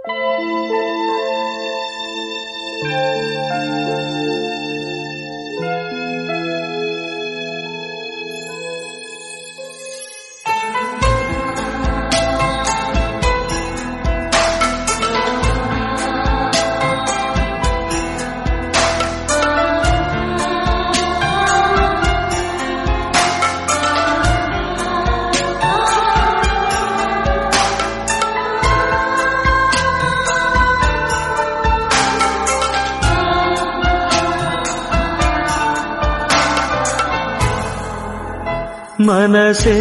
ಮನಸೇ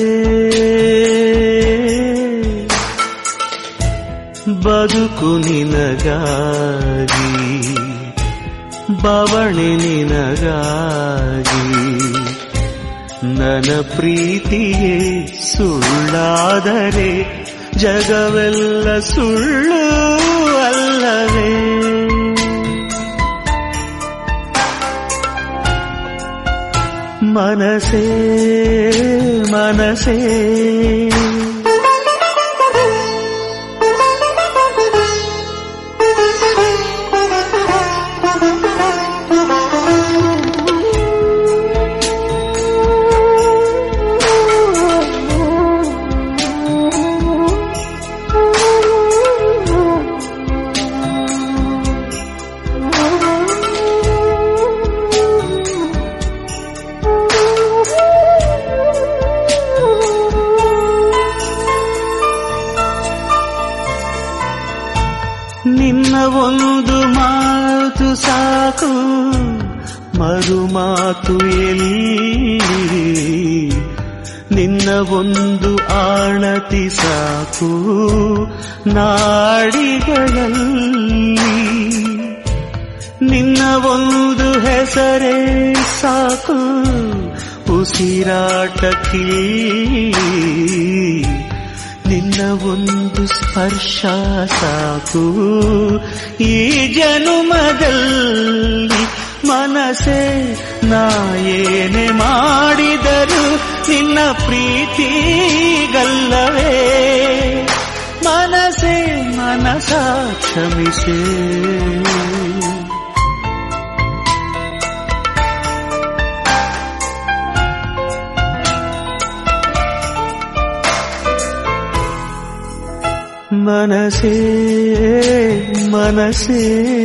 ಬದುಕು ನಿನಗಾಗಿ ಬವಣೆ ನಿನಗಾಗಿ ನನ್ನ ಪ್ರೀತಿಯೇ ಸುಳ್ಳಾದರೆ ಜಗವೆಲ್ಲ ಸುಳ್ಳು ಅಲ್ಲವೇ ಮನಸೇ ಮನಸೇ ನಿನ್ನ ಒಂದು ಮಾತು ಸಾಕು ಮರು ಮಾತು ಎಲ್ಲಿ ನಿನ್ನ ಒಂದು ಆಣತಿ ಸಾಕು ನಾಡಿಗಳಲ್ಲಿ ನಿನ್ನ ಒಂದು ಹೆಸರೇ ಸಾಕು ಉಸಿರಾಟಕ್ಕೆ ನಿನ್ನ ಒಂದು ಸ್ಪರ್ಶ ಸಾಕು ಈ ಜನುಮದಲ್ಲಿ ಮನಸ್ಸೇ ನಾ ಏನೇ ಮಾಡಿದರು ನಿನ್ನ ಪ್ರೀತಿಗಲ್ಲವೇ ಮನಸ್ಸೇ ಮನಸ ಕ್ಷಮಿಸೇ ಮನಸೇ ಮನಸೇ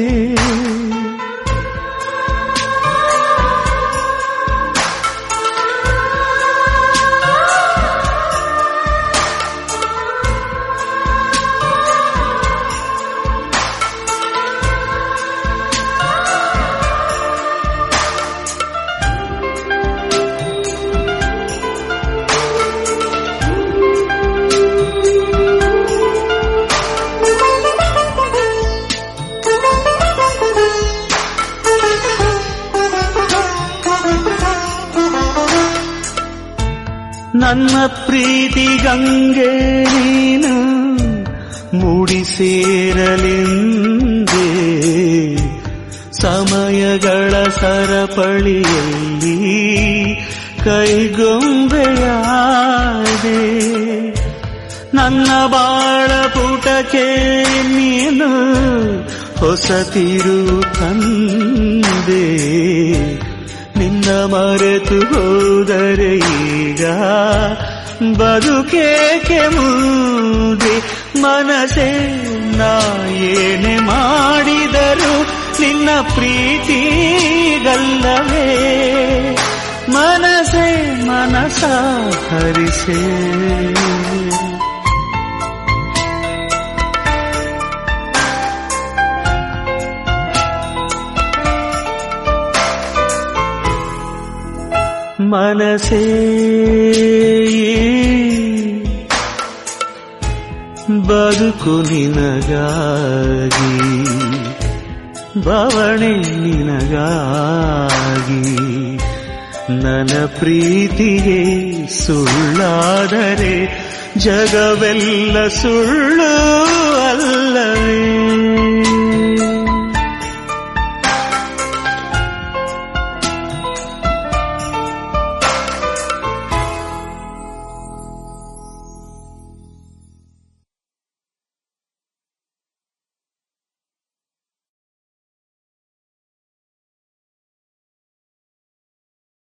ನನ್ನ ಪ್ರೀತಿ ಗಂಗೆ ನೀನು ಮೂಡಿ ಸೇರಲೆಂದೇ ಸಮಯಗಳ ಸರಪಳಿಯಲ್ಲಿ ಕೈಗೊಂಬೆಯಾದೆ ನನ್ನ ಬಾಳ ಪುಟಕ್ಕೆ ನೀನು ಹೊಸತಿರು ತಂದೆ ನಿನ್ನ ಮರೆತು ಹೋದರೆ ಈಗ ಬದುಕೇಕೆ ಮುಂದೆ ಮನಸೇ ನಾ ಏನೇ ಮಾಡಿದರು ನಿನ್ನ ಪ್ರೀತಿಗಲ್ಲವೇ ಮನಸೇ ಮನಸ ಹರಿಸೇ ಮನಸೇ ಬದುಕು ನಿನಗಾಗಿ ಬವಣೆ ನಿನಗಾಗಿ ನನ್ನ ಪ್ರೀತಿಗೆ ಸುಳ್ಳಾದರೆ ಜಗವೆಲ್ಲ ಸುಳ್ಳು ಅಲ್ಲವೇ